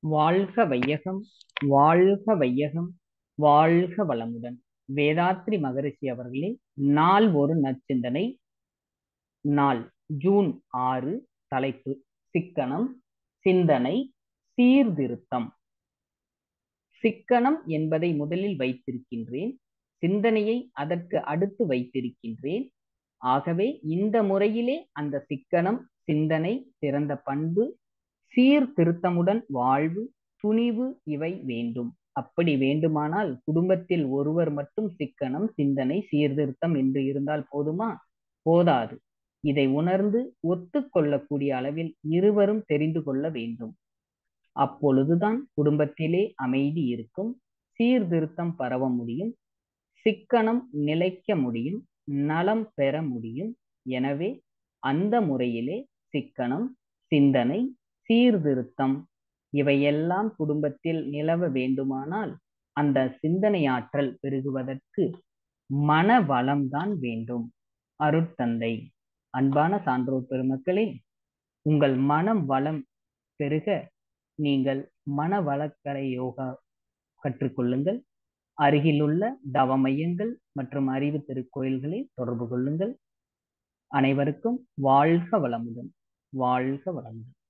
வாழ்க வையகம் வாழ்க வையகம் வாழ்க வளமுடன் வேதாத்ரி மகரிஷி அவர்களின் நாள் ஒரு நச்சிந்தனை நாள் ஜூன் ஆறு தலைப்பு சிக்கனம் சிந்தனை சீர்திருத்தம் சிக்கனம் என்பதை முதலில் வைத்திருக்கின்றேன் சிந்தனையை அதற்கு அடுத்து வைத்திருக்கின்றேன் ஆகவே இந்த முறையிலே அந்த சிக்கனம் சிந்தனை சிறந்த பண்பு சீர்திருத்தமுடன் வாழ்வு துணிவு இவை வேண்டும் அப்படி வேண்டுமானால் குடும்பத்தில் ஒருவர் மட்டும் சிக்கனம் சிந்தனை சீர்திருத்தம் என்று இருந்தால் போதுமா போதாது இதை உணர்ந்து ஒத்துக்கொள்ளக்கூடிய அளவில் இருவரும் தெரிந்து கொள்ள வேண்டும் அப்பொழுதுதான் குடும்பத்திலே அமைதி இருக்கும் சீர்திருத்தம் பரவ முடியும் சிக்கனம் நிலைக்க முடியும் நலம் பெற முடியும் எனவே அந்த முறையிலே சிக்கனம் சிந்தனை சீர்திருத்தம் இவையெல்லாம் குடும்பத்தில் நிலவ வேண்டுமானால் அந்த சிந்தனை ஆற்றல் பெருகுவதற்கு மன வளம்தான் வேண்டும் அருட்தந்தை அன்பான சான்றோர் பெருமக்களே உங்கள் மனம் வளம் பெருக நீங்கள் மன வளக்கலை யோகா கற்றுக்கொள்ளுங்கள் அருகிலுள்ள தவ மையங்கள் மற்றும் அறிவு திருக்கோயில்களை தொடர்பு கொள்ளுங்கள் அனைவருக்கும் வாழ்க வளமுடன் வாழ்க வளமுடன்